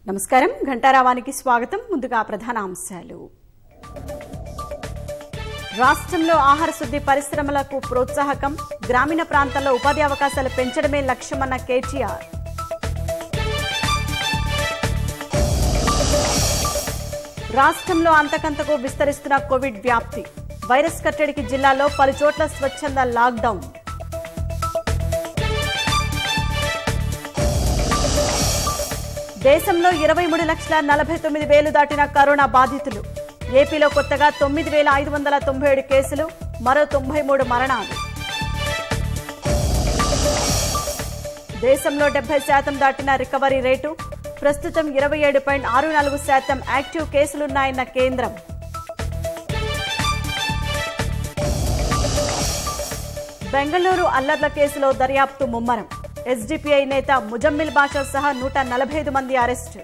నమస్కారం ఘంటారావానికి స్వాగతం ముందుగా ప్రధాన అంశాలు రాష్ట్రంలో ఆహార శుద్ధి పరిశ్రమలకు ప్రోత్సాహకం గ్రామీణ ప్రాంతాల్లో ఉపాధి అవకాశాలు పెంచడమే లక్ష్యమన్న కేటీఆర్ రాష్ట్రంలో అంతకంతకు విస్తరిస్తున్న కోవిడ్ వ్యాప్తి వైరస్ కట్టడికి జిల్లాలో పలు చోట్ల స్వచ్ఛంద లాక్డౌన్ దేశంలో ఇరవై మూడు లక్షల నలభై తొమ్మిది వేలు దాటిన కరోనా బాధితులు ఏపీలో కొత్తగా తొమ్మిది వేల ఐదు వందల తొంభై ఏడు కేసులు మరో తొంభై మూడు మరణాలు దేశంలో డెబ్బై శాతం దాటిన రికవరీ రేటు ప్రస్తుతం ఇరవై ఏడు పాయింట్ ఆరు నాలుగు శాతం యాక్టివ్ కేసులున్నాయన్న కేంద్రం బెంగళూరు అల్లర్ల కేసులో దర్యాప్తు ముమ్మరం ఎస్డిపిఐ నేత ముజమ్మిల్ బాషా సహా నూట నలభై ఐదు మంది అరెస్టు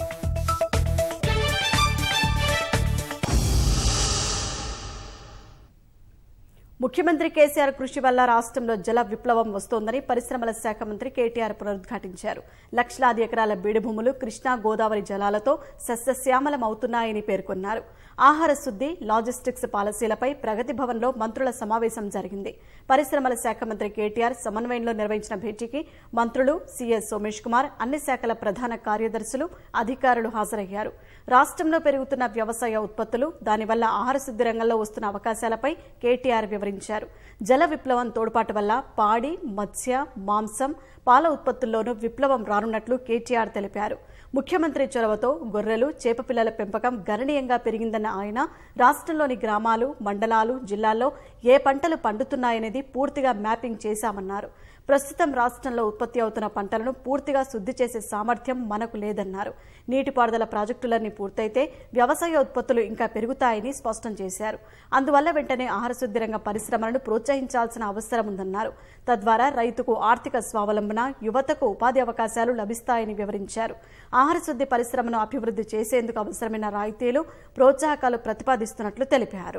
ముఖ్యమంత్రి కేసీఆర్ కృషి వల్ల రాష్ట్రంలో జల విప్లవం వస్తోందని పరిశ్రమల శాఖ మంత్రి కేటీఆర్ పునరుద్ఘాటించారు లక్షలాది ఎకరాల బీడు భూములు కృష్ణా గోదావరి జలాలతో సస్యశ్యామలం అవుతున్నాయని పేర్కొన్నారు ఆహార శుద్ధి లాజిస్టిక్స్ పాలసీలపై ప్రగతి భవన్లో మంత్రుల సమావేశం జరిగింది పరిశ్రమల శాఖ మంత్రి కేటీఆర్ సమన్వయంలో నిర్వహించిన భేటీకి మంత్రులు సీఎస్ సోమేష్ కుమార్ అన్ని శాఖల ప్రధాన కార్యదర్శులు అధికారులు హాజరయ్యారు రాష్ట్రంలో పెరుగుతున్న వ్యవసాయ ఉత్పత్తులు దానివల్ల ఆహార శుద్ధి రంగంలో వస్తున్న అవకాశాలపై కేటీఆర్ వివరించారు జల విప్లవం తోడ్పాటు వల్ల పాడి మత్స్య మాంసం పాల ఉత్పత్తుల్లోనూ విప్లవం రానున్నట్లు కేటీఆర్ తెలిపారు ముఖ్యమంత్రి చొరవతో గొర్రెలు చేపపిల్లల పెంపకం గణనీయంగా పెరిగిందన్న ఆయన రాష్ట్రంలోని గ్రామాలు మండలాలు జిల్లాల్లో ఏ పంటలు పండుతున్నాయనేది పూర్తిగా మ్యాపింగ్ చేశామన్నారు ప్రస్తుతం రాష్ట్రంలో ఉత్పత్తి అవుతున్న పంటలను పూర్తిగా శుద్ధి చేసే సామర్థ్యం మనకు లేదన్నారు నీటిపారుదల ప్రాజెక్టులన్నీ పూర్తయితే వ్యవసాయ ఉత్పత్తులు ఇంకా పెరుగుతాయని స్పష్టం చేశారు అందువల్ల వెంటనే ఆహార శుద్ధి రంగ పరిశ్రమలను ప్రోత్సహించాల్సిన అవసరం ఉందన్నారు తద్వారా రైతుకు ఆర్థిక స్వావలంబన యువతకు ఉపాధి అవకాశాలు లభిస్తాయని వివరించారు ఆహార శుద్ధి పరిశ్రమను అభివృద్ధి చేసేందుకు అవసరమైన రాయితీలు ప్రోత్సాహకాలు ప్రతిపాదిస్తున్నట్లు తెలిపారు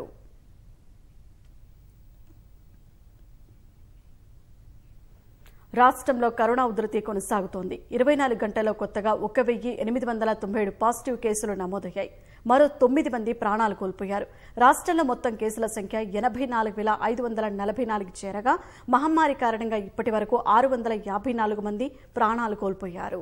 రాష్ట్రంలో కరోనా ఉధృతి కొనసాగుతోంది ఇరవై నాలుగు గంటల్లో కొత్తగా ఒక వెయ్యి ఎనిమిది వందల తొంభై ఏడు పాజిటివ్ కేసులు నమోదయ్యాయి మరో తొమ్మిది మంది ప్రాణాలు కోల్పోయారు రాష్ట్రంలో మొత్తం కేసుల సంఖ్య ఎనభై నాలుగు వేల ఐదు వందల నలభై నాలుగు చేరగా మహమ్మారి కారణంగా ఇప్పటి వరకు ఆరు వందల యాభై నాలుగు మంది ప్రాణాలు కోల్పోయారు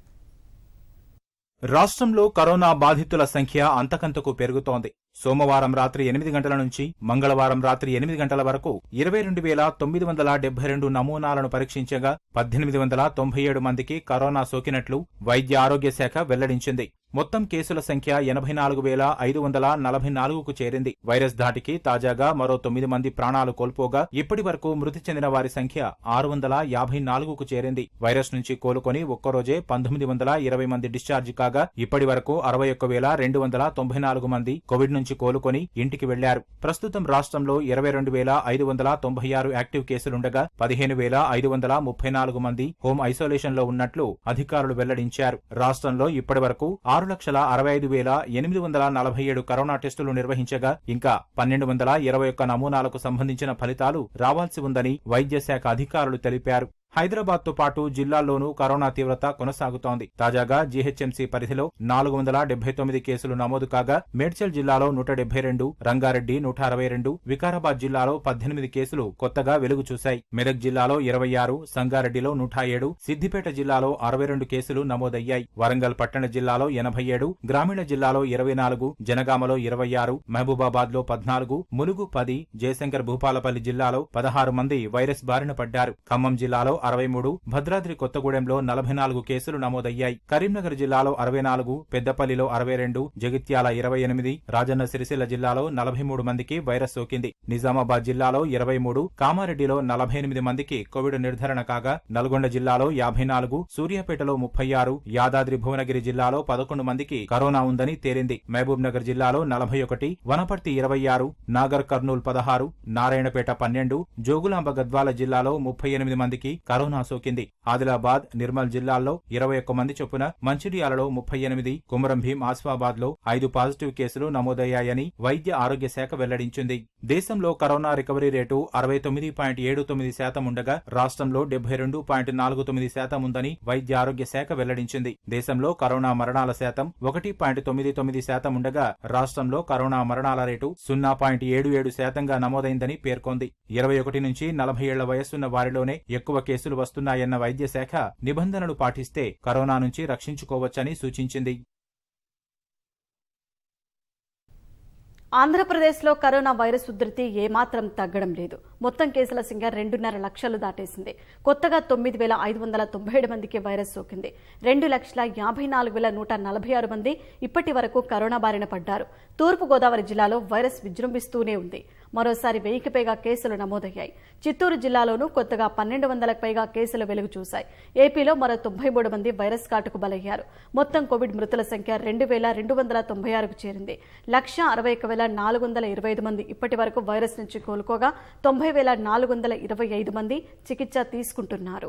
రాష్ట్రంలో కరోనా బాధితుల సంఖ్య అంతకంతకు పెరుగుతోంది సోమవారం రాత్రి ఎనిమిది గంటల నుంచి మంగళవారం రాత్రి ఎనిమిది గంటల వరకు ఇరవై రెండు వేల తొమ్మిది వందల డెబ్బై రెండు నమూనాలను పరీక్షించగా పద్దెనిమిది వందల తొంభై ఏడు మందికి కరోనా సోకినట్లు వైద్య ఆరోగ్య శాఖ వెల్లడించింది మొత్తం కేసుల సంఖ్య ఎనభై నాలుగు వేల ఐదు వందల నలభై నాలుగుకు చేరింది వైరస్ ధాటికి తాజాగా మరో తొమ్మిది మంది ప్రాణాలు కోల్పోగా ఇప్పటి వరకు మృతి చెందిన వారి సంఖ్య ఆరు వందల యాభై నాలుగుకు చేరింది వైరస్ నుంచి కోలుకొని ఒక్కరోజే పంతొమ్మిది వందల ఇరవై మంది డిశ్చార్జ్ కాగా ఇప్పటి వరకు అరవై ఒక్క వేల రెండు వందల తొంభై నాలుగు మంది కోవిడ్ నుంచి కోలుకొని ఇంటికి వెళ్లారు ప్రస్తుతం రాష్ట్రంలో ఇరవై రెండు వేల ఐదు వందల తొంభై ఆరు యాక్టివ్ కేసులుండగా పదిహేను వేల ఐదు వందల ముప్పై నాలుగు మంది హోం ఐసోలేషన్ లో ఉన్నట్లు అధికారులు వెల్లడించారు రాష్ట్రంలో ఇప్పటి వరకు ఆరు లక్షల అరవై ఐదు వేల ఎనిమిది వందల నలభై ఏడు కరోనా టెస్టులు నిర్వహించగా ఇంకా పన్నెండు వందల ఇరవై ఒక్క నమూనాలకు సంబంధించిన ఫలితాలు రావాల్సి ఉందని వైద్య శాఖ అధికారులు తెలిపారు హైదరాబాద్ తో పాటు జిల్లాల్లోనూ కరోనా తీవ్రత కొనసాగుతోంది తాజాగా జీహెచ్ఎంసీ పరిధిలో నాలుగు వందల డెబ్బై తొమ్మిది కేసులు నమోదు కాగా మేడ్చల్ జిల్లాలో నూట డెబ్బై రెండు రంగారెడ్డి నూట అరవై రెండు వికారాబాద్ జిల్లాలో పద్దెనిమిది కేసులు కొత్తగా వెలుగు చూశాయి మెదక్ జిల్లాలో ఇరవై ఆరు సంగారెడ్డిలో నూట ఏడు సిద్దిపేట జిల్లాలో అరవై రెండు కేసులు నమోదయ్యాయి వరంగల్ పట్టణ జిల్లాలో ఎనభై ఏడు గ్రామీణ జిల్లాలో ఇరవై నాలుగు జనగామలో ఇరవై ఆరు మహబూబాబాద్ లో పద్నాలుగు ములుగు పది జయశంకర్ భూపాలపల్లి జిల్లాలో పదహారు మంది వైరస్ బారిన పడ్డారు ఖమ్మం జిల్లాలో అరవై మూడు భద్రాద్రి కొత్తగూడెంలో నలభై నాలుగు కేసులు నమోదయ్యాయి కరీంనగర్ జిల్లాలో అరవై నాలుగు పెద్దపల్లిలో అరవై రెండు జగిత్యాల ఇరవై ఎనిమిది రాజన్న సిరిసిల్ల జిల్లాలో నలభై మూడు మందికి వైరస్ సోకింది నిజామాబాద్ జిల్లాలో ఇరవై మూడు కామారెడ్డిలో నలభై ఎనిమిది మందికి కోవిడ్ నిర్ధారణ కాగా నల్గొండ జిల్లాలో యాభై నాలుగు సూర్యాపేటలో ముప్పై ఆరు యాదాద్రి భువనగిరి జిల్లాలో పదకొండు మందికి కరోనా ఉందని తేలింది మహబూబ్ నగర్ జిల్లాలో నలభై ఒకటి వనపర్తి ఇరవై ఆరు నాగర్ కర్నూల్ పదహారు నారాయణపేట పన్నెండు జోగులాంబ గద్వాల జిల్లాలో ముప్పై ఎనిమిది మందికి కరోనా కరోనా సోకింది ఆదిలాబాద్ నిర్మల్ జిల్లాల్లో ఇరవై ఒక్క మంది చొప్పున మంచిర్యాలలో ముప్పై ఎనిమిది కుమరం భీం ఆసిఫాబాద్ లో ఐదు పాజిటివ్ కేసులు నమోదయ్యాయని వైద్య ఆరోగ్య శాఖ వెల్లడించింది దేశంలో కరోనా రికవరీ రేటు అరవై తొమ్మిది పాయింట్ ఏడు తొమ్మిది శాతం ఉండగా రాష్ట్రంలో డెబ్బై రెండు పాయింట్ నాలుగు తొమ్మిది శాతం ఉందని వైద్య ఆరోగ్య శాఖ వెల్లడించింది దేశంలో కరోనా మరణాల శాతం ఒకటి పాయింట్ తొమ్మిది తొమ్మిది శాతం ఉండగా రాష్ట్రంలో కరోనా మరణాల రేటు సున్నా పాయింట్ ఏడు ఏడు శాతంగా నమోదైందని పేర్కొంది ఇరవై ఒకటి నుంచి నలభై ఏళ్ల వయస్సున్న వారిలోనే ఎక్కువ కేసులు వస్తున్నాయన్న వైద్య శాఖ నిబంధనలు పాటిస్తే కరోనా నుంచి రక్షించుకోవచ్చని సూచించింది ఆంధ్రప్రదేశ్లో కరోనా వైరస్ ఉధృతి ఏమాత్రం తగ్గడం లేదు మొత్తం కేసుల సంఖ్య రెండున్నర లక్షలు దాటేసింది కొత్తగా తొమ్మిది వేల ఐదు వందల తొంభై ఏడు మందికి వైరస్ సోకింది రెండు లక్షల యాభై నాలుగు వేల నూట నలభై ఆరు మంది ఇప్పటి వరకు కరోనా బారిన పడ్డారు తూర్పు గోదావరి జిల్లాలో వైరస్ విజృంభిస్తూనే ఉంది మరోసారి వెయ్యికి పైగా కేసులు నమోదయ్యాయి చిత్తూరు జిల్లాలోనూ కొత్తగా పన్నెండు వందలకు పైగా కేసులు వెలుగు చూశాయి ఏపీలో మరో తొంభై మూడు మంది వైరస్ కాటుకు బలయ్యారు మొత్తం కోవిడ్ మృతుల సంఖ్య రెండు వేల రెండు వందల తొంభై ఆరుకు చేరింది లక్ష అరవై ఒక వేల నాలుగు వందల ఇరవై ఐదు మంది ఇప్పటి వరకు వైరస్ నుంచి కోలుకోగా తొంభై వేల నాలుగు వందల ఇరవై ఐదు మంది చికిత్స తీసుకుంటున్నారు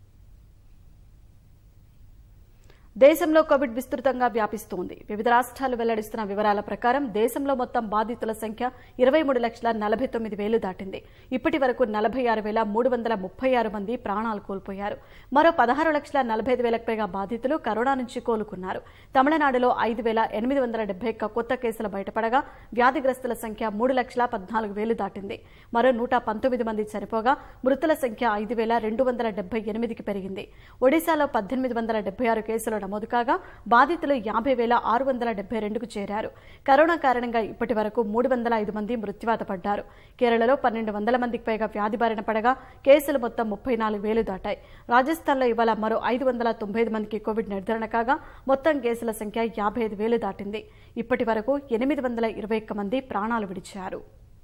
దేశంలో కోవిడ్ విస్తృతంగా వ్యాపిస్తోంది వివిధ రాష్ట్రాలు వెల్లడిస్తున్న వివరాల ప్రకారం దేశంలో మొత్తం బాధితుల సంఖ్య ఇరవై మూడు లక్షల నలభై తొమ్మిది వేలు దాటింది ఇప్పటి వరకు నలభై ఆరు వేల మూడు వందల ముప్పై ఆరు మంది ప్రాణాలు కోల్పోయారు మరో పదహారు లక్షల నలభై ఐదు వేలకు పైగా బాధితులు కరోనా నుంచి కోలుకున్నారు తమిళనాడులో ఐదు వేల ఎనిమిది వందల డెబ్బై ఒక్క కొత్త కేసులు బయటపడగా వ్యాధిగ్రస్తుల సంఖ్య మూడు లక్షల పద్నాలుగు వేలు దాటింది మరో నూట పంతొమ్మిది మంది చనిపోగా మృతుల సంఖ్య ఐదు వేల రెండు వందల డెబ్బై ఎనిమిదికి పెరిగింది ఒడిశాలో పద్దెనిమిది వందల డెబ్బై ఆరు కేసులు నమోదు కాగా బాధితులు యాభై వేల ఆరు వందల డెబ్బై రెండుకు చేరారు కరోనా కారణంగా ఇప్పటి వరకు మూడు వందల ఐదు మంది మృత్యువాత పడ్డారు కేరళలో పన్నెండు వందల మందికి పైగా వ్యాధి బారిన పడగా కేసులు మొత్తం ముప్పై నాలుగు వేలు దాటాయి రాజస్థాన్లో ఇవాళ మరో ఐదు వందల తొంభై ఐదు మందికి కోవిడ్ నిర్ధారణ కాగా మొత్తం కేసుల సంఖ్య యాభై ఐదు వేలు దాటింది ఇప్పటి వరకు ఎనిమిది వందల ఇరవై ఒక్క మంది ప్రాణాలు విడిచారు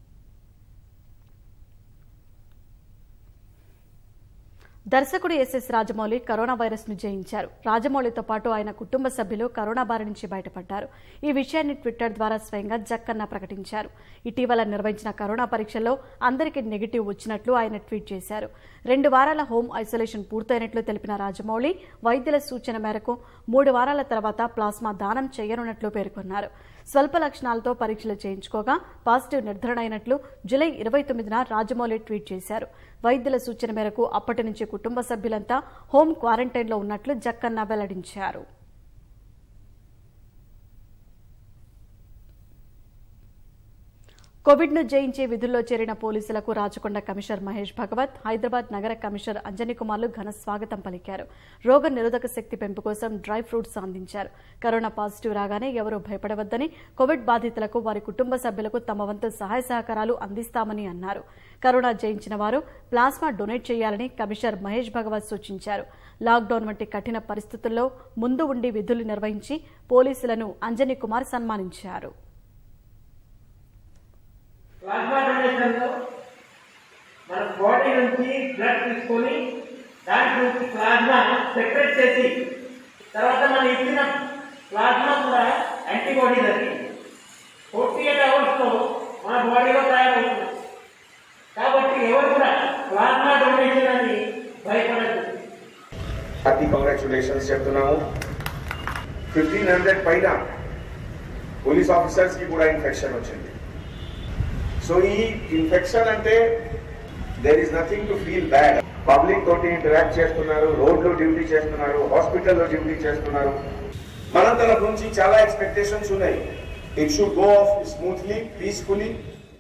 దర్శకుడు ఎస్ఎస్ రాజమౌళి కరోనా వైరస్ ను జయించారు రాజమౌళితో పాటు ఆయన కుటుంబ సభ్యులు కరోనా బారి నుంచి బయటపడ్డారు ఈ విషయాన్ని ట్విట్టర్ ద్వారా స్వయంగా జక్కన్న ప్రకటించారు ఇటీవల నిర్వహించిన కరోనా పరీక్షల్లో అందరికీ నెగిటివ్ వచ్చినట్లు ఆయన ట్వీట్ చేశారు రెండు వారాల హోం ఐసోలేషన్ పూర్తయినట్లు తెలిపిన రాజమౌళి వైద్యుల సూచన మేరకు మూడు వారాల తర్వాత ప్లాస్మా దానం చేయనున్నట్లు పేర్కొన్నారు స్వల్ప లక్షణాలతో పరీక్షలు చేయించుకోగా పాజిటివ్ నిర్ధారణ అయినట్లు జూలై ఇరవై తొమ్మిదిన రాజమౌళి ట్వీట్ చేశారు వైద్యుల సూచన మేరకు అప్పటి నుంచి కుటుంబ సభ్యులంతా హోం క్వారంటైన్లో ఉన్నట్లు జక్కన్న వెల్లడించారు కోవిడ్ ను జయించే విధుల్లో చేరిన పోలీసులకు రాచకొండ కమిషనర్ మహేష్ భగవత్ హైదరాబాద్ నగర కమిషనర్ అంజనీ కుమార్లు ఘన స్వాగతం పలికారు రోగ నిరోధక శక్తి పెంపు కోసం డ్రై ఫ్రూట్స్ అందించారు కరోనా పాజిటివ్ రాగానే ఎవరూ భయపడవద్దని కోవిడ్ బాధితులకు వారి కుటుంబ సభ్యులకు తమ వంతు సహాయ సహకారాలు అందిస్తామని అన్నారు కరోనా జయించిన వారు ప్లాస్మా డొనేట్ చేయాలని కమిషనర్ మహేష్ భగవత్ సూచించారు లాక్డౌన్ వంటి కఠిన పరిస్థితుల్లో ముందు ఉండి విధులు నిర్వహించి పోలీసులను అంజనీ కుమార్ సన్మానించారు ప్లాస్మా డొనేషన్లో మన బాడీ నుంచి బ్లడ్ తీసుకొని దాంట్ నుంచి ప్లాస్మా సెపరేట్ చేసి తర్వాత మనం ఇచ్చిన ప్లాస్మా కూడా యాంటీబాడీస్ అది ఫోర్టీ ఎయిట్ అవర్స్లో మన బాడీలో తయారవుతుంది కాబట్టి ఎవరు కూడా ప్లాస్మా డొనేషన్ అని భయపడదు హ్యాపీ కంగ్రాచులేషన్స్ చెప్తున్నాము ఫిఫ్టీన్ హండ్రెడ్ పైన పోలీస్ ఆఫీసర్స్ కి కూడా ఇన్ఫెక్షన్ వచ్చింది సో ఈ ఇన్ఫెక్షన్ అంటే there is nothing to feel bad public తోటి ఇంటరాక్ట్ చేస్తున్నారు రోడ్లో డ్యూటీ చేస్తున్నారు హాస్పిటల్లో డ్యూటీ చేస్తున్నారు మన తరఫు నుంచి చాలా ఎక్స్పెక్టేషన్స్ ఉన్నాయి it should go off smoothly peacefully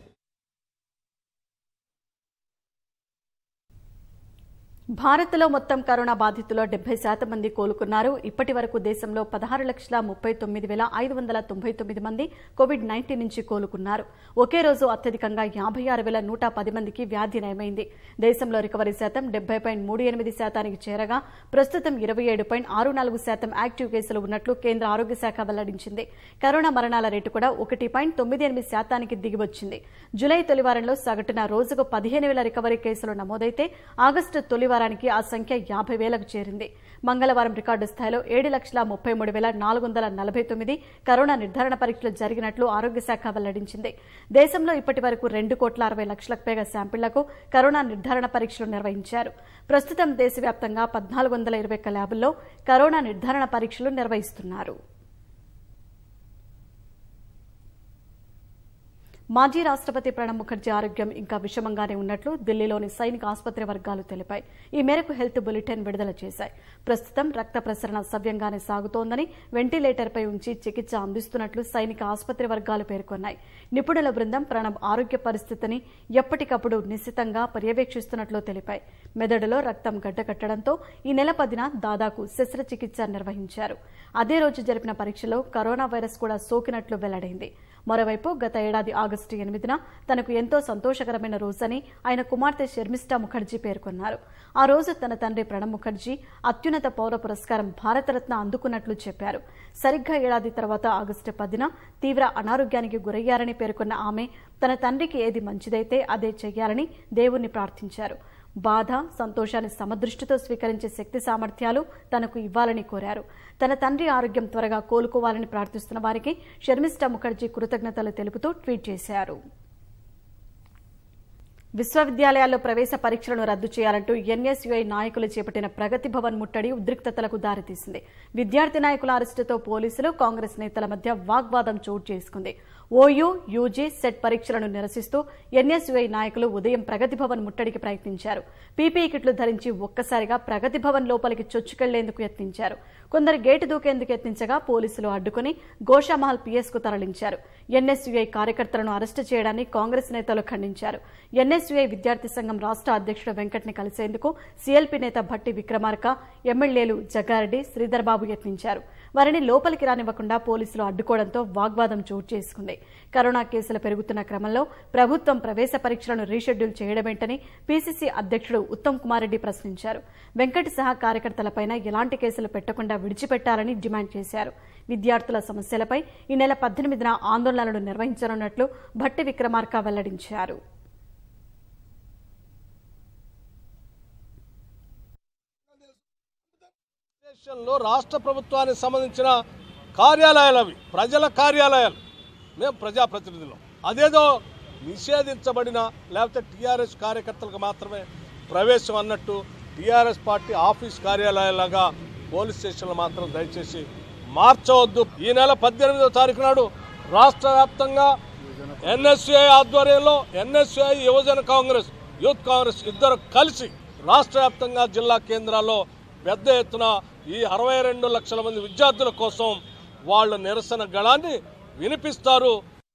భారత్లో మొత్తం కరోనా బాధితుల్లో డెబ్బై శాతం మంది కోలుకున్నారు ఇప్పటి వరకు దేశంలో పదహారు లక్షల ముప్పై తొమ్మిది వేల ఐదు వందల తొంభై తొమ్మిది మంది కోవిడ్ నైన్టీన్ నుంచి కోలుకున్నారు ఒకే రోజు అత్యధికంగా యాభై ఆరు వేల నూట పది మందికి వ్యాధి నయమైంది దేశంలో రికవరీ శాతం డెబ్బై పాయింట్ మూడు ఎనిమిది శాతానికి చేరగా ప్రస్తుతం ఇరవై ఏడు పాయింట్ ఆరు నాలుగు శాతం యాక్టివ్ కేసులు ఉన్నట్లు కేంద్ర ఆరోగ్య శాఖ వెల్లడించింది కరోనా మరణాల రేటు కూడా ఒకటి పాయింట్ తొమ్మిది ఎనిమిది శాతానికి దిగివచ్చింది జులై తొలివారంలో సగటున రోజుకు పదిహేను వేల రికవరీ కేసులు నమోదైతే ఆగస్టు తొలివారం ఆదివారానికి ఆ సంఖ్య యాభై వేలకు చేరింది మంగళవారం రికార్డు స్థాయిలో ఏడు లక్షల ముప్పై మూడు వేల నాలుగు వందల నలభై తొమ్మిది కరోనా నిర్ధారణ పరీక్షలు జరిగినట్లు ఆరోగ్య శాఖ వెల్లడించింది దేశంలో ఇప్పటి వరకు రెండు కోట్ల అరవై లక్షలకు పైగా శాంపిళ్లకు కరోనా నిర్ధారణ పరీక్షలు నిర్వహించారు ప్రస్తుతం దేశవ్యాప్తంగా పద్నాలుగు వందల ఇరవై ఒక్క ల్యాబుల్లో కరోనా నిర్ధారణ పరీక్షలు నిర్వహిస్తున్నారు మాజీ రాష్ట్రపతి ప్రణబ్ ముఖర్జీ ఆరోగ్యం ఇంకా విషమంగానే ఉన్నట్లు ఢిల్లీలోని సైనిక ఆసుపత్రి వర్గాలు తెలిపాయి ఈ మేరకు హెల్త్ బులెటిన్ విడుదల చేశాయి ప్రస్తుతం రక్త ప్రసరణ సవ్యంగానే సాగుతోందని వెంటిలేటర్పై ఉంచి చికిత్స అందిస్తున్నట్లు సైనిక ఆసుపత్రి వర్గాలు పేర్కొన్నాయి నిపుణుల బృందం ప్రణబ్ ఆరోగ్య పరిస్థితిని ఎప్పటికప్పుడు నిశ్చితంగా పర్యవేక్షిస్తున్నట్లు తెలిపాయి మెదడులో రక్తం గడ్డకట్టడంతో ఈ నెల పదిన దాదాపు శస్త్రచికిత్స నిర్వహించారు అదే రోజు జరిపిన పరీక్షలో కరోనా వైరస్ కూడా సోకినట్లు వెల్లడైంది మరోవైపు గత ఏడాది ఆగస్టు ఎనిమిదిన తనకు ఎంతో సంతోషకరమైన రోజని ఆయన కుమార్తె శర్మిష్ఠా ముఖర్జీ పేర్కొన్నారు ఆ రోజు తన తండ్రి ప్రణబ్ ముఖర్జీ అత్యున్నత పౌర పురస్కారం భారతరత్న అందుకున్నట్లు చెప్పారు సరిగ్గా ఏడాది తర్వాత ఆగస్టు పదిన తీవ్ర అనారోగ్యానికి గురయ్యారని పేర్కొన్న ఆమె తన తండ్రికి ఏది మంచిదైతే అదే చెయ్యాలని దేవుణ్ణి ప్రార్థించారు బాధ సంతోషాన్ని సమదృష్టితో స్వీకరించే శక్తి సామర్థ్యాలు తనకు ఇవ్వాలని కోరారు తన తండ్రి ఆరోగ్యం త్వరగా కోలుకోవాలని ప్రార్థిస్తున్న వారికి షర్మిష్ఠా ముఖర్జీ కృతజ్ఞతలు తెలుపుతూ ట్వీట్ చేశారు విశ్వవిద్యాలయాల్లో ప్రవేశ పరీక్షలను రద్దు చేయాలంటూ ఎన్ఎస్యుఐ నాయకులు చేపట్టిన ప్రగతి భవన్ ముట్టడి ఉద్రిక్తతలకు దారితీసింది విద్యార్థి నాయకుల అరెస్టుతో పోలీసులు కాంగ్రెస్ నేతల మధ్య వాగ్వాదం చోటు చేసుకుంది ఓయూ యూజీ సెట్ పరీక్షలను నిరసిస్తూ ఎన్ఎస్యుఐ నాయకులు ఉదయం ప్రగతి భవన్ ముట్టడికి ప్రయత్నించారు పీపీఈ కిట్లు ధరించి ఒక్కసారిగా ప్రగతి భవన్ లోపలికి చొచ్చుకెళ్లేందుకు యత్నించారు కొందరు గేటు దూకేందుకు యత్నించగా పోలీసులు అడ్డుకుని గోషామహల్ పీఎస్ కు తరలించారు ఎన్ఎస్యుఐ కార్యకర్తలను అరెస్టు చేయడాన్ని కాంగ్రెస్ నేతలు ఖండించారు ఎన్ఎస్యుఐ విద్యార్థి సంఘం రాష్ట్ర అధ్యక్షుడు వెంకట్ని కలిసేందుకు సీఎల్పీ నేత భట్టి విక్రమార్క ఎమ్మెల్యేలు జగ్గారెడ్డి శ్రీధర్ బాబు యత్నించారు వారిని లోపలికి రానివ్వకుండా పోలీసులు అడ్డుకోవడంతో వాగ్వాదం చోటు చేసుకుంది కరోనా కేసులు పెరుగుతున్న క్రమంలో ప్రభుత్వం ప్రవేశ పరీక్షలను రీషెడ్యూల్ చేయడమేంటని పీసీసీ అధ్యక్షుడు ఉత్తమ్ కుమార్ రెడ్డి ప్రశ్నించారు వెంకట్ సహా కార్యకర్తలపైన ఎలాంటి కేసులు పెట్టకుండా విడిచిపెట్టాలని డిమాండ్ చేశారు విద్యార్థుల సమస్యలపై ఈ నెల పద్దెనిమిదిన ఆందోళనలు నిర్వహించనున్నట్లు భట్టి విక్రమార్క వెల్లడించారు దేశంలో రాష్ట్ర ప్రభుత్వానికి సంబంధించిన కార్యాలయాలు అవి ప్రజల కార్యాలయాలు మేము ప్రజాప్రతినిధులు అదేదో నిషేధించబడిన లేకపోతే టీఆర్ఎస్ కార్యకర్తలకు మాత్రమే ప్రవేశం అన్నట్టు టీఆర్ఎస్ పార్టీ ఆఫీస్ కార్యాలయాలుగా పోలీస్ స్టేషన్లు మాత్రం దయచేసి మార్చవద్దు ఈ నెల పద్దెనిమిదో తారీఖు నాడు రాష్ట్ర వ్యాప్తంగా ఎన్ఎస్యుఐ ఆధ్వర్యంలో ఎన్ఎస్యుఐ యువజన కాంగ్రెస్ యూత్ కాంగ్రెస్ ఇద్దరు కలిసి రాష్ట్ర వ్యాప్తంగా జిల్లా కేంద్రాల్లో పెద్ద ఎత్తున ఈ అరవై రెండు లక్షల మంది విద్యార్థుల కోసం వాళ్ళ నిరసన గళాన్ని వినిపిస్తారు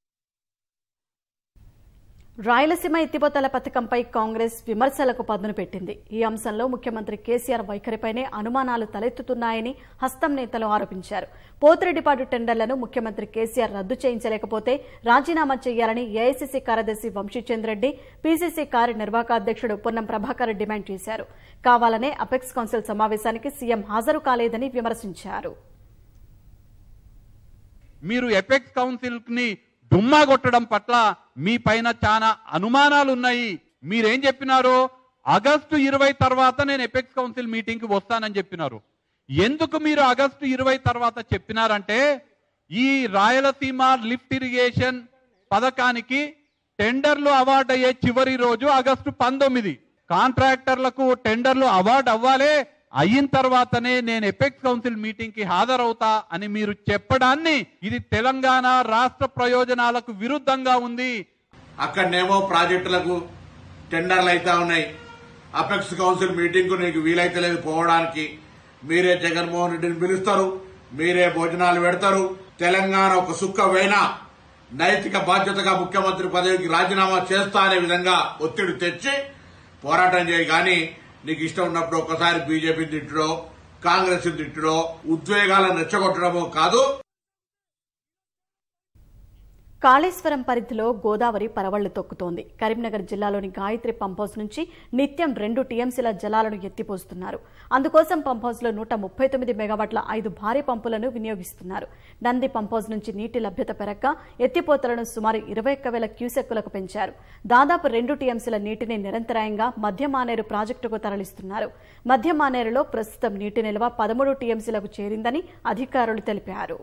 రాయలసీమ ఎత్తిపోతల పథకంపై కాంగ్రెస్ విమర్శలకు పదును పెట్టింది ఈ అంశంలో ముఖ్యమంత్రి కేసీఆర్ వైఖరిపైనే అనుమానాలు తలెత్తుతున్నాయని హస్తం నేతలు ఆరోపించారు పోతిరెడ్డిపాటు టెండర్లను ముఖ్యమంత్రి కేసీఆర్ రద్దు చేయించలేకపోతే రాజీనామా చేయాలని ఏఐసీసీ కార్యదర్శి వంశీచంద్ రెడ్డి పీసీసీ కార్యనిర్వాహక అధ్యక్షుడు పొన్నం ప్రభాకర్ డిమాండ్ చేశారు కావాలనే అపెక్స్ కౌన్సిల్ సమావేశానికి సీఎం హాజరు కాలేదని విమర్శించారు మీరు ఎపెక్స్ కౌన్సిల్ ని డుమ్మా కొట్టడం పట్ల మీ పైన చాలా అనుమానాలు ఉన్నాయి మీరేం చెప్పినారు ఆగస్టు ఇరవై తర్వాత నేను ఎపెక్స్ కౌన్సిల్ మీటింగ్ కి వస్తానని చెప్పినారు ఎందుకు మీరు ఆగస్టు ఇరవై తర్వాత చెప్పినారంటే ఈ రాయలసీమ లిఫ్ట్ ఇరిగేషన్ పథకానికి టెండర్లు అవార్డు అయ్యే చివరి రోజు ఆగస్టు పంతొమ్మిది కాంట్రాక్టర్లకు టెండర్లు అవార్డు అవ్వాలే అయిన తర్వాతనే నేను ఎపెక్స్ కౌన్సిల్ మీటింగ్ కి హాజరవుతా అని మీరు చెప్పడాన్ని ఇది తెలంగాణ రాష్ట్ర ప్రయోజనాలకు విరుద్ధంగా ఉంది అక్కడనేమో ప్రాజెక్టులకు టెండర్లు అయితా ఉన్నాయి అపెక్స్ కౌన్సిల్ మీటింగ్ కు నీకు వీలైతలేదు పోవడానికి మీరే జగన్మోహన్ రెడ్డిని పిలుస్తారు మీరే భోజనాలు పెడతారు తెలంగాణ ఒక సుక్క వేనా నైతిక బాధ్యతగా ముఖ్యమంత్రి పదవికి రాజీనామా చేస్తా అనే విధంగా ఒత్తిడి తెచ్చి పోరాటం చేయి కానీ నీకు ఇష్టం ఉన్నప్పుడు ఒక్కసారి బీజేపీని తిట్టడో కాంగ్రెస్ తిట్టడో ఉద్వేగాలను రెచ్చగొట్టడమో కాదు కాళేశ్వరం పరిధిలో గోదావరి పరవళ్లు తొక్కుతోంది కరీంనగర్ జిల్లాలోని గాయత్రి పంప్హౌస్ నుంచి నిత్యం రెండు టీఎంసీల జలాలను ఎత్తిపోస్తున్నారు అందుకోసం పంప్హౌస్లో నూట ముప్పై తొమ్మిది మెగావాట్ల ఐదు భారీ పంపులను వినియోగిస్తున్నారు నంది పంప్హౌస్ నుంచి నీటి లభ్యత పెరక్క ఎత్తిపోతలను సుమారు ఇరవై ఒక్క వేల క్యూసెక్కులకు పెంచారు దాదాపు రెండు టీఎంసీల నీటిని నిరంతరాయంగా మధ్య మానేరు ప్రాజెక్టుకు తరలిస్తున్నారు మధ్య మానేరులో ప్రస్తుతం నీటి నిల్వ పదమూడు టీఎంసీలకు చేరిందని అధికారులు తెలిపారు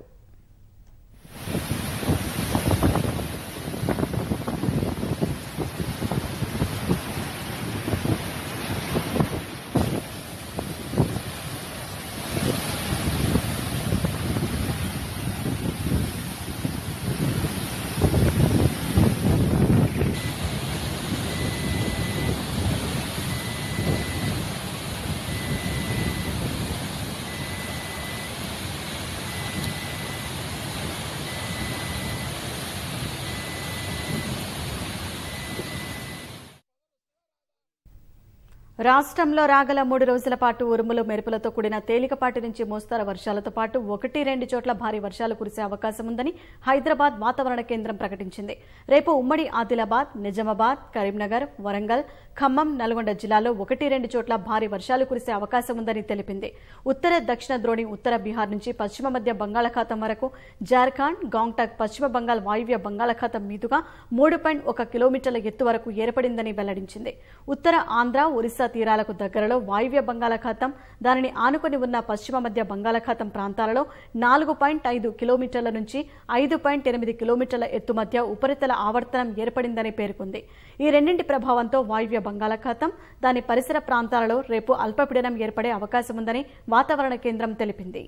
రాష్ట్రంలో రాగల మూడు రోజుల పాటు ఉరుములు మెరుపులతో కూడిన తేలికపాటి నుంచి మోస్తరు వర్షాలతో పాటు ఒకటి రెండు చోట్ల భారీ వర్షాలు కురిసే అవకాశం ఉందని హైదరాబాద్ వాతావరణ కేంద్రం ప్రకటించింది రేపు ఉమ్మడి ఆదిలాబాద్ నిజామాబాద్ కరీంనగర్ వరంగల్ ఖమ్మం నల్గొండ జిల్లాలో ఒకటి రెండు చోట్ల భారీ వర్షాలు కురిసే అవకాశం ఉందని తెలిపింది ఉత్తర దక్షిణ ద్రోణి ఉత్తర బీహార్ నుంచి పశ్చిమ మధ్య బంగాళాఖాతం వరకు జార్ఖండ్ గాంగ్టాక్ పశ్చిమ బంగాల్ వాయువ్య బంగాళాఖాతం మీదుగా మూడు పాయింట్ ఒక కిలోమీటర్ల ఎత్తు వరకు ఏర్పడిందని వెల్లడించింది ఉత్తర ఆంధ్ర ఒరిస్సా తీరాలకు దగ్గరలో వాయువ్య బంగాళాఖాతం దానిని ఆనుకొని ఉన్న పశ్చిమ మధ్య బంగాళాఖాతం ప్రాంతాలలో నాలుగు పాయింట్ ఐదు కిలోమీటర్ల నుంచి ఐదు పాయింట్ ఎనిమిది కిలోమీటర్ల ఎత్తు మధ్య ఉపరితల ఆవర్తనం ఏర్పడిందని పేర్కొంది ఈ రెండింటి ప్రభావంతో వాయువ్య బంగాళాఖాతం దాని పరిసర ప్రాంతాలలో రేపు అల్పపీడనం ఏర్పడే అవకాశం ఉందని వాతావరణ కేంద్రం తెలిపింది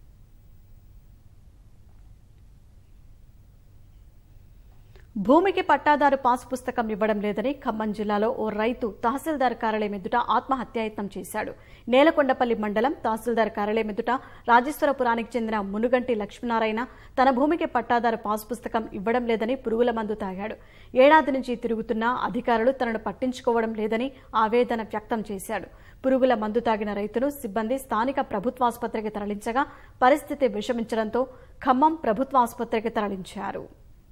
భూమికి పట్టాదారు పాస్ పుస్తకం ఇవ్వడం లేదని ఖమ్మం జిల్లాలో ఓ రైతు తహసీల్దార్ కార్యాలయం ఎదుట ఆత్మహత్యాయత్నం చేశాడు నేలకొండపల్లి మండలం తహసీల్దార్ కార్యాలయం ఎదుట రాజేశ్వరపురానికి చెందిన మునుగంటి లక్ష్మీనారాయణ తన భూమికి పట్టాదారు పాస్ పుస్తకం ఇవ్వడం లేదని పురుగుల మందు తాగాడు ఏడాది నుంచి తిరుగుతున్నా అధికారులు తనను పట్టించుకోవడం లేదని ఆవేదన వ్యక్తం చేశాడు పురుగుల మందు తాగిన రైతును సిబ్బంది స్థానిక ప్రభుత్వాసుపత్రికి తరలించగా పరిస్థితి విషమించడంతో ఖమ్మం ప్రభుత్వాసుపత్రికి తరలించారు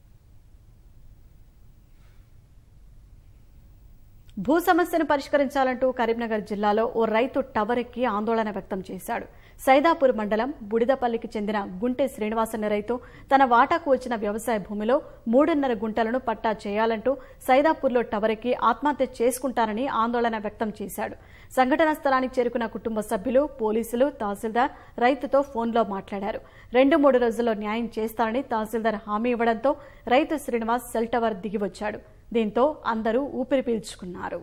భూ సమస్యను పరిష్కరించాలంటూ కరీంనగర్ జిల్లాలో ఓ రైతు టవర్ ఎక్కి ఆందోళన వ్యక్తం చేశాడు సైదాపూర్ మండలం బుడిదపల్లికి చెందిన గుంటె శ్రీనివాసన్న రైతు తన వాటాకు వచ్చిన వ్యవసాయ భూమిలో మూడున్నర గుంటలను పట్టా చేయాలంటూ సైదాపూర్లో టవర్ ఎక్కి ఆత్మహత్య చేసుకుంటానని ఆందోళన వ్యక్తం చేశాడు సంఘటనా స్థలానికి చేరుకున్న కుటుంబ సభ్యులు పోలీసులు తహసీల్దార్ రైతుతో ఫోన్లో మాట్లాడారు రెండు మూడు రోజుల్లో న్యాయం చేస్తారని తహసీల్దార్ హామీ ఇవ్వడంతో రైతు శ్రీనివాస్ సెల్ టవర్ దిగివచ్చాడు దీంతో అందరూ ఊపిరి పీల్చుకున్నారు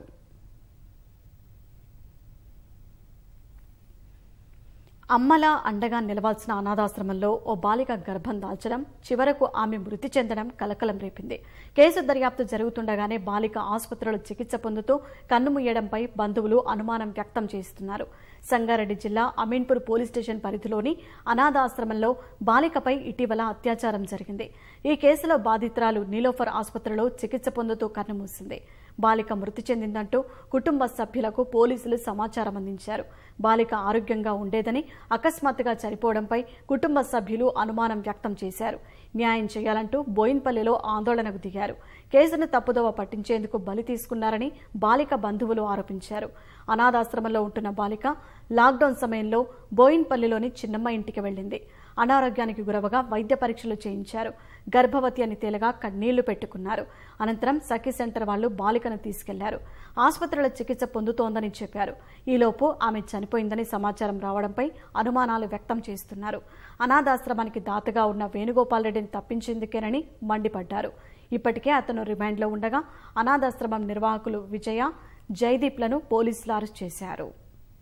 అమ్మలా అండగా నిలవాల్సిన అనాథాశ్రమంలో ఓ బాలిక గర్భం దాల్చడం చివరకు ఆమె మృతి చెందడం కలకలం రేపింది కేసు దర్యాప్తు జరుగుతుండగానే బాలిక ఆసుపత్రిలో చికిత్స పొందుతూ కన్నుమూయడంపై బంధువులు అనుమానం వ్యక్తం చేస్తున్నారు సంగారెడ్డి జిల్లా అమీన్పూర్ పోలీస్ స్టేషన్ పరిధిలోని అనాథాశ్రమంలో బాలికపై ఇటీవల అత్యాచారం జరిగింది ఈ కేసులో బాధితురాలు నీలోఫర్ ఆసుపత్రిలో చికిత్స పొందుతూ కన్నుమూసింది బాలిక మృతి చెందిందంటూ కుటుంబ సభ్యులకు పోలీసులు సమాచారం అందించారు బాలిక ఆరోగ్యంగా ఉండేదని అకస్మాత్తుగా చనిపోవడంపై కుటుంబ సభ్యులు అనుమానం వ్యక్తం చేశారు న్యాయం చేయాలంటూ బోయిన్పల్లిలో ఆందోళనకు దిగారు కేసును తప్పుదోవ పట్టించేందుకు బలి తీసుకున్నారని బాలిక బంధువులు ఆరోపించారు అనాథాశ్రమంలో ఉంటున్న బాలిక లాక్డౌన్ సమయంలో బోయిన్పల్లిలోని చిన్నమ్మ ఇంటికి వెళ్లింది అనారోగ్యానికి గురవగా వైద్య పరీక్షలు చేయించారు గర్భవతి అని తేలగా కన్నీళ్లు పెట్టుకున్నారు అనంతరం సఖీ సెంటర్ వాళ్లు బాలికను తీసుకెళ్లారు ఆసుపత్రిలో చికిత్స పొందుతోందని చెప్పారు ఈలోపు ఆమె చనిపోయిందని సమాచారం రావడంపై అనుమానాలు వ్యక్తం చేస్తున్నారు అనాథాశ్రమానికి దాతగా ఉన్న వేణుగోపాల్ రెడ్డిని తప్పించేందుకేనని మండిపడ్డారు ఇప్పటికే అతను రిమాండ్లో ఉండగా అనాథాశ్రమం నిర్వాహకులు విజయ జయదీప్లను పోలీసులు అరెస్ట్ చేశారు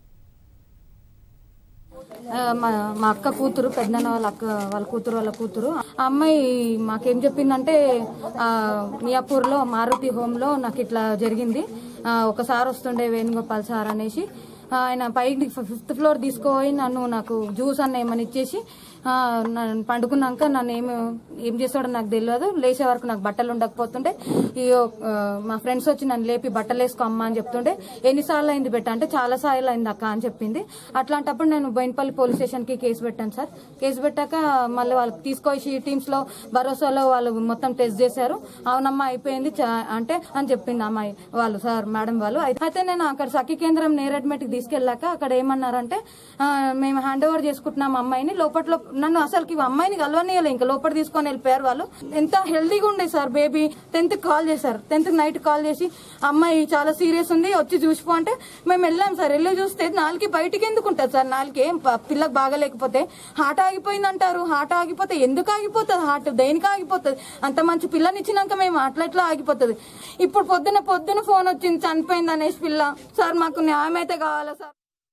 ఆ, మా మా అక్క కూతురు పెద్దనాన్న వాళ్ళ అక్క వాళ్ళ కూతురు వాళ్ళ కూతురు ఆ అమ్మాయి మాకేం చెప్పిందంటే ఆ, మియాపూర్లో మారుతి హోమ్లో నాకు ఇట్లా జరిగింది ఆ, ఒకసారి వస్తుండే వేణుగోపాల్ సార్ అనేసి ఆ, ఆయన పైకి ఫిఫ్త్ ఫ్లోర్ తీసుకుపోయి నన్ను నాకు జ్యూస్ అన్న ఏమని ఇచ్చేసి ఆ, నన్ను పండుకున్నాక నన్ను ఏమి ఏం చేస్తాడో నాకు తెలియదు లేచే వరకు నాకు బట్టలు ఉండకపోతుంటే ఈ ఆ, మా ఫ్రెండ్స్ వచ్చి నన్ను లేపి బట్టలు వేసుకో అమ్మా అని చెప్తుంటే ఎన్నిసార్లు అయింది బెట్ట అంటే చాలా సార్లు అయింది అక్క అని చెప్పింది అట్లాంటప్పుడు నేను బోయినపల్లి పోలీస్ స్టేషన్ కి కేసు పెట్టాను సార్ కేసు పెట్టాక మళ్ళీ వాళ్ళకి తీసుకొచ్చి టీమ్స్ లో భరోసాలో వాళ్ళు మొత్తం టెస్ట్ చేశారు అవునమ్మా అయిపోయింది చా- అంటే అని చెప్పింది అమ్మాయి వాళ్ళు సార్ మేడం వాళ్ళు అయితే అయితే నేను అక్కడ సఖీ కేంద్రం నేరెడ్మెట్ కి తీసుకెళ్ళాక అక్కడ ఏమన్నారంటే ఆ, మేము హ్యాండ్ ఓవర్ చేసుకుంటున్నాం అమ్మాయిని లోపట్లో నన్ను అసలుకి అమ్మాయిని కలవనీయలే ఇంకా లోపల తీసుకొని వెళ్ళిపోయారు వాళ్ళు ఎంత హెల్దీగా ఉండే సార్ బేబీ టెన్త్ కాల్ చేశారు టెన్త్ నైట్ కాల్ చేసి అమ్మాయి చాలా సీరియస్ ఉంది వచ్చి చూసిపో అంటే మేము వెళ్ళాం సార్ వెళ్ళి చూస్తే నాలుగు బయటికి ఎందుకు ఉంటుంది సార్ నాలుగు ఏం ప- పిల్లకి బాగలేకపోతే హార్ట్ ఆగిపోయింది అంటారు హార్ట్ ఆగిపోతే ఎందుకు ఆగిపోతుంది హార్ట్ దేనికి ఆగిపోతుంది అంత మంచి పిల్లని ఇచ్చినాక మేము అట్లా ఎట్లా ఆగిపోతుంది ఇప్పుడు పొద్దున పొద్దున ఫోన్ వచ్చింది చనిపోయింది అనేసి పిల్ల సార్ మాకు న్యాయం అయితే కావాలా సార్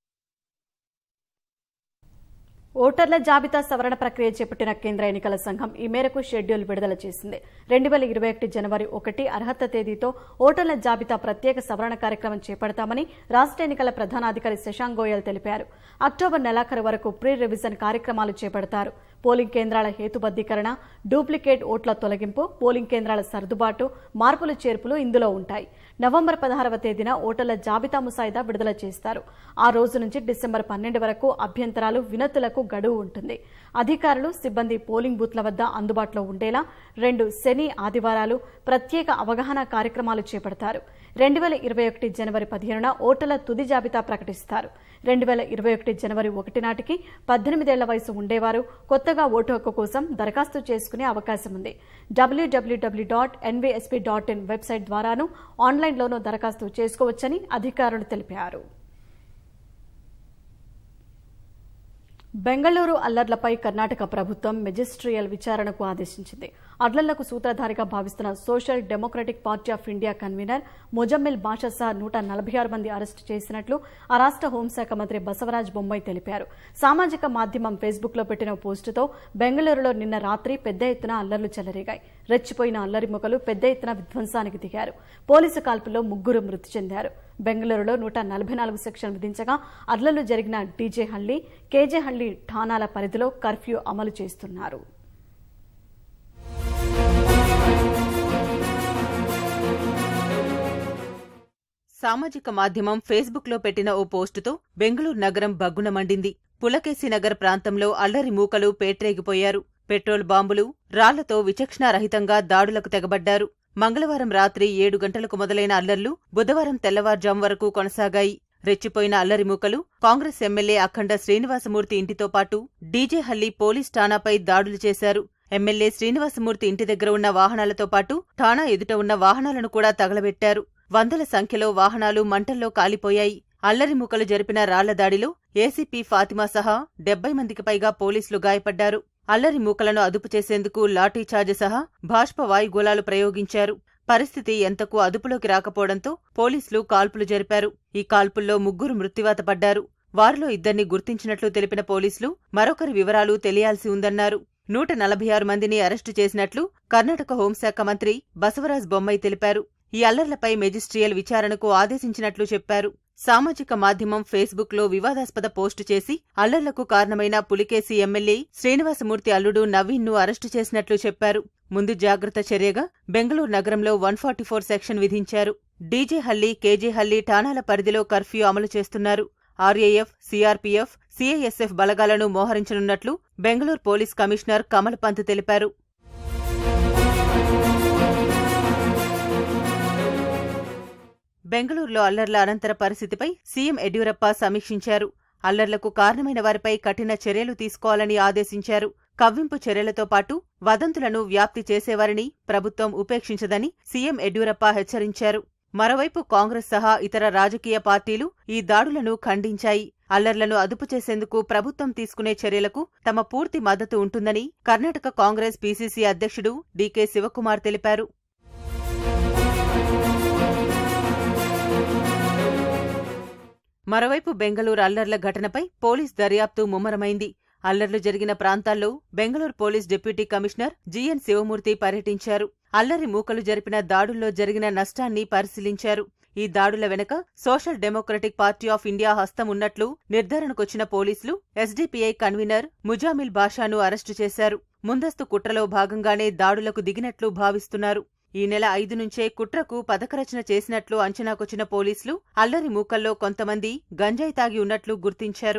ఓటర్ల జాబితా సవరణ ప్రక్రియ చేపట్టిన కేంద్ర ఎన్నికల సంఘం ఈ మేరకు షెడ్యూల్ విడుదల చేసింది రెండు వేల ఇరవై ఒకటి జనవరి ఒకటి అర్హత తేదీతో ఓటర్ల జాబితా ప్రత్యేక సవరణ కార్యక్రమం చేపడతామని రాష్ట్ర ఎన్నికల ప్రధానాధికారి శశాంక్ గోయల్ తెలిపారు అక్టోబర్ నెలాఖరు వరకు ప్రీ రివిజన్ కార్యక్రమాలు చేపడతారు పోలింగ్ కేంద్రాల హేతుబద్దీకరణ డూప్లికేట్ ఓట్ల తొలగింపు పోలింగ్ కేంద్రాల సర్దుబాటు మార్పులు చేర్పులు ఇందులో ఉంటాయి నవంబర్ పదహారవ తేదీన ఓటర్ల జాబితా ముసాయిదా విడుదల చేస్తారు ఆ రోజు నుంచి డిసెంబర్ పన్నెండు వరకు అభ్యంతరాలు వినతులకు గడువు ఉంటుంది అధికారులు సిబ్బంది పోలింగ్ బూత్ల వద్ద అందుబాటులో ఉండేలా రెండు శని ఆదివారాలు ప్రత్యేక అవగాహన కార్యక్రమాలు చేపడతారు రెండు వేల ఇరవై ఒకటి జనవరి పదిహేనున ఓటర్ల తుది జాబితా ప్రకటిస్తారు రెండు వేల ఇరవై ఒకటి జనవరి ఒకటి నాటికి పద్దెనిమిదేళ్ల వయసు ఉండేవారు కొత్తగా ఓటు హక్కు కోసం దరఖాస్తు చేసుకునే అవకాశం ఉంది WWW dot NVSP dot in website ద్వారాను ఆన్లైన్లోనూ దరఖాస్తు చేసుకోవచ్చని అధికారులు తెలిపారు బెంగళూరు అల్లర్లపై కర్ణాటక ప్రభుత్వం మెజిస్ట్రియల్ విచారణకు ఆదేశించింది అల్లర్లకు సూత్రధారిగా భావిస్తున్న social democratic party of India convener Mozammil Basha సహా నూట నలభై ఆరు మంది అరెస్టు చేసినట్లు ఆ రాష్ట్ర హోంశాఖ మంత్రి బసవరాజ్ బొమ్మాయి తెలిపారు సామాజిక మాధ్యమం ఫేస్బుక్ లో పెట్టిన పోస్టుతో బెంగళూరులో నిన్న రాత్రి పెద్ద ఎత్తున అల్లర్లు చెలరేగాయి రెచ్చిపోయిన అల్లరి ముఖలు పెద్ద ఎత్తున విధ్వంసానికి దిగారు పోలీసు కాల్పుల్లో ముగ్గురు మృతి చెందారు బెంగళూరులో నూట నలభై నాలుగు సెక్షన్ విధించగా అర్లలు జరిగిన డీజే హళ్లీ కేజే హళ్లీ ఠాణాల పరిధిలో కర్ఫ్యూ అమలు చేస్తున్నారు సామాజిక మాధ్యమం ఫేస్బుక్లో పెట్టిన ఓ పోస్టుతో బెంగళూరు నగరం బగ్గున మండింది పులకేసి నగర్ ప్రాంతంలో అల్లరి మూకలు పేట్రేగిపోయారు పెట్రోల్ బాంబులు రాళ్లతో విచక్షణారహితంగా దాడులకు తెగబడ్డారు మంగళవారం రాత్రి ఏడు గంటలకు మొదలైన అల్లర్లు బుధవారం తెల్లవారుజాము వరకు కొనసాగాయి రెచ్చిపోయిన అల్లరి మూకలు కాంగ్రెస్ ఎమ్మెల్యే అఖండ శ్రీనివాసమూర్తి ఇంటితో పాటు డీజే హల్లి పోలీస్ ఠాణాపై దాడులు చేశారు ఎమ్మెల్యే శ్రీనివాసమూర్తి ఇంటి దగ్గర ఉన్న వాహనాలతో పాటు ఠాణా ఎదుట ఉన్న వాహనాలను కూడా తగలబెట్టారు వందల సంఖ్యలో వాహనాలు మంటల్లో కాలిపోయాయి అల్లరి మూకలు జరిపిన రాళ్ల దాడిలో ఏసీపీ ఫాతిమా సహా డెబ్బై మందికి పైగా పోలీసులు గాయపడ్డారు అల్లరి మూకలను అదుపు చేసేందుకు లాఠీచార్జ్ సహా బాష్ప వాయుగోళాలు ప్రయోగించారు పరిస్థితి ఎంతకు అదుపులోకి రాకపోవడంతో పోలీసులు కాల్పులు జరిపారు ఈ కాల్పుల్లో ముగ్గురు మృత్యువాత పడ్డారు వారిలో ఇద్దరిని గుర్తించినట్లు తెలిపిన పోలీసులు మరొకరి వివరాలు తెలియాల్సి ఉందన్నారు నూట నలభై ఆరు మందిని అరెస్టు చేసినట్లు కర్ణాటక హోంశాఖ మంత్రి బసవరాజ్ బొమ్మాయి తెలిపారు ఈ అల్లర్లపై మెజిస్ట్రియల్ విచారణకు ఆదేశించినట్లు చెప్పారు సామాజిక మాధ్యమం ఫేస్బుక్ లో వివాదాస్పద పోస్టు చేసి అల్లర్లకు కారణమైన పులికేసి ఎమ్మెల్యే శ్రీనివాసమూర్తి అల్లుడు నవీన్ ను అరెస్టు చేసినట్లు చెప్పారు ముందు జాగ్రత్త చర్యగా బెంగళూరు నగరంలో వన్ ఫార్టీ ఫోర్ సెక్షన్ విధించారు డీజే హల్లి కేజే హల్లి ఠాణాల పరిధిలో కర్ఫ్యూ అమలు చేస్తున్నారు ఆర్ఏఎఫ్ సీఆర్పీఎఫ్ సీఐఎస్ఎఫ్ బలగాలను మోహరించనున్నట్లు బెంగళూరు పోలీస్ కమిషనర్ కమల్ పంత్ తెలిపారు బెంగళూరులో అల్లర్ల అనంతర పరిస్థితిపై సీఎం యడ్యూరప్ప సమీక్షించారు అల్లర్లకు కారణమైన వారిపై కఠిన చర్యలు తీసుకోవాలని ఆదేశించారు కవ్వింపు చర్యలతో పాటు వదంతులను వ్యాప్తి చేసేవారిని ప్రభుత్వం ఉపేక్షించదని సీఎం యడ్యూరప్ప హెచ్చరించారు మరోవైపు కాంగ్రెస్ సహా ఇతర రాజకీయ పార్టీలు ఈ దాడులను ఖండించాయి అల్లర్లను అదుపు చేసేందుకు ప్రభుత్వం తీసుకునే చర్యలకు తమ పూర్తి మద్దతు ఉంటుందని కర్ణాటక కాంగ్రెస్ పీసీసీ అధ్యక్షుడు డీకే శివకుమార్ తెలిపారు మరోవైపు బెంగళూరు అల్లర్ల ఘటనపై పోలీస్ దర్యాప్తు ముమ్మరమైంది అల్లర్లు జరిగిన ప్రాంతాల్లో Bengaluru police deputy commissioner GN Shivamurthy పర్యటించారు అల్లరి మూకలు జరిపిన దాడుల్లో జరిగిన నష్టాన్ని పరిశీలించారు ఈ దాడుల వెనుక social democratic party of India హస్తం ఉన్నట్లు నిర్ధారణకొచ్చిన పోలీసులు ఎస్డీపీఐ కన్వీనర్ ముజామిల్ బాషాను అరెస్టు చేశారు ముందస్తు కుట్రలో భాగంగానే దాడులకు దిగినట్లు భావిస్తున్నారు ఈ నెల ఐదు నుంచే కుట్రకు పథకరచన చేసినట్లు అంచనాకొచ్చిన పోలీసులు అల్లరి మూకల్లో కొంతమంది గంజాయి తాగి ఉన్నట్లు గుర్తించారు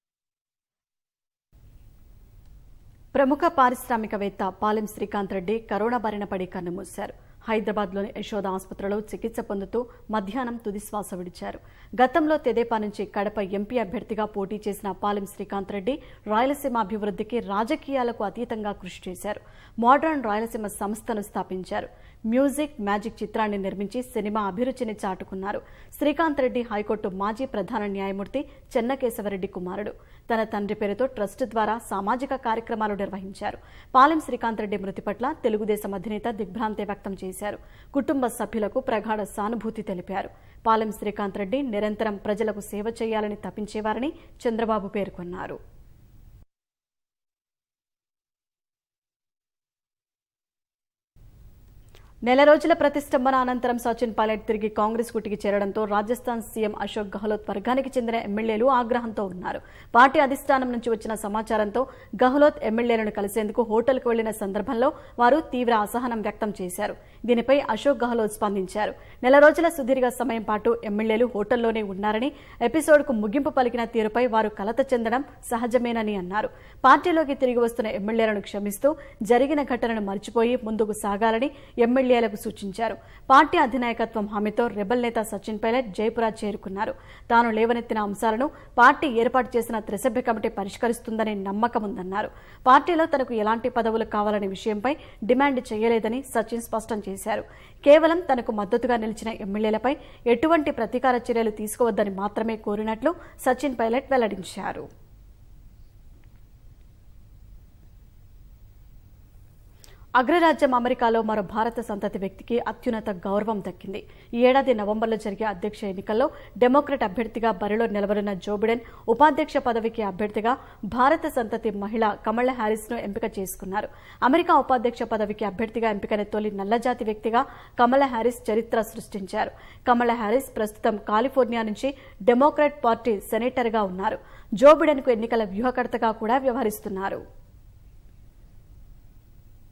ప్రముఖ పారిశ్రామికవేత్త పాలెం శ్రీకాంత్ రెడ్డి కరోనా బారిన పడి కన్నుమూశారు హైదరాబాద్లోని యశోద ఆసుపత్రిలో చికిత్స పొందుతూ మధ్యాహ్నం తుదిశ్వాస విడిచారు గతంలో తెదేపా నుంచి కడప ఎంపీ అభ్యర్థిగా పోటీ చేసిన పాలెం శ్రీకాంత్ రెడ్డి రాయలసీమ అభివృద్ధికి రాజకీయాలకు అతీతంగా కృషి చేశారు మోడర్న్ రాయలసీమ సంస్థను స్థాపించారు మ్యూజిక్ మ్యాజిక్ చిత్రాన్ని నిర్మించి సినిమా అభిరుచిని చాటుకున్నారు శ్రీకాంత్ రెడ్డి హైకోర్టు మాజీ ప్రధాన న్యాయమూర్తి చెన్నకేశవరెడ్డి కుమారుడు తన తండ్రి పేరుతో ట్రస్ట్ ద్వారా సామాజిక కార్యక్రమాలు నిర్వహించారు పాలెం శ్రీకాంత్ రెడ్డి మృతి పట్ల తెలుగుదేశం అధినేత దిగ్భ్రాంతి వ్యక్తం చేశారు కుటుంబ సభ్యులకు ప్రగాఢ సానుభూతి తెలిపారు పాలెం శ్రీకాంత్ రెడ్డి నిరంతరం ప్రజలకు సేవ చేయాలని తప్పించేవారని చంద్రబాబు పేర్కొన్నారు నెల రోజుల ప్రతిష్టంభన అనంతరం సచిన్ పైలట్ తిరిగి కాంగ్రెస్ కుటికి చేరడంతో రాజస్థాన్ సీఎం అశోక్ గెహ్లోట్ వర్గానికి చెందిన ఎమ్మెల్యేలు ఆగ్రహంతో ఉన్నారు పార్టీ అధిష్టానం నుంచి వచ్చిన సమాచారంతో గెహ్లోట్ ఎమ్మెల్యేలను కలిసేందుకు హోటల్కు వెళ్లిన సందర్భంలో వారు తీవ్ర అసహనం వ్యక్తం చేశారు దీనిపై అశోక్ గెహ్లోట్ స్పందించారు నెల రోజుల సుదీర్ఘ సమయం పాటు ఎమ్మెల్యేలు హోటల్లోనే ఉన్నారని ఎపిసోడ్కు ముగింపు పలికిన తీరుపై వారు కలత చెందడం సహజమేనని అన్నారు పార్టీలోకి తిరిగి వస్తున్న ఎమ్మెల్యేలను క్షమిస్తూ జరిగిన ఘటనను మర్చిపోయి ముందుకు సాగాలని ఎమ్మెల్యేలకు సూచించారు పార్టీ అధినాయకత్వం హామీతో రెబల్ నేత సచిన్ పైలట్ జైపురా చేరుకున్నారు తాను లేవనెత్తిన అంశాలను పార్టీ ఏర్పాటు చేసిన త్రిసభ్య కమిటీ పరిష్కరిస్తుందనే నమ్మకం ఉందన్నారు పార్టీలో తనకు ఎలాంటి పదవులు కావాలనే విషయంపై డిమాండ్ చేయలేదని సచిన్ స్పష్టం చేశారు కేవలం తనకు మద్దతుగా నిలిచిన ఎమ్మెల్యేలపై ఎటువంటి ప్రతీకార చర్యలు తీసుకోవద్దని మాత్రమే కోరినట్లు సచిన్ పైలట్ వెల్లడించారు అగ్రరాజ్యం అమెరికాలో మరో భారత సంతతి వ్యక్తికి అత్యున్నత గౌరవం దక్కింది ఈ ఏడాది నవంబర్లో జరిగే అధ్యక్ష ఎన్నికల్లో డెమోక్రట్ అభ్యర్థిగా బరిలో నిలవనున్న జో బిడెన్ ఉపాధ్యక్ష పదవికి అభ్యర్థిగా భారత సంతతి మహిళ కమలా హ్యారిస్ ను ఎంపిక చేసుకున్నారు అమెరికా ఉపాధ్యక్ష పదవికి అభ్యర్థిగా ఎంపికైన తొలి నల్లజాతి వ్యక్తిగా కమలా హ్యారిస్ చరిత్ర సృష్టించారు కమలా హ్యారిస్ ప్రస్తుతం కాలిఫోర్నియా నుంచి డెమోక్రాట్ పార్టీ సెనేటర్గా ఉన్నారు జో బిడెన్ కు ఎన్నికల వ్యూహకర్తగా కూడా వ్యవహరిస్తున్నారు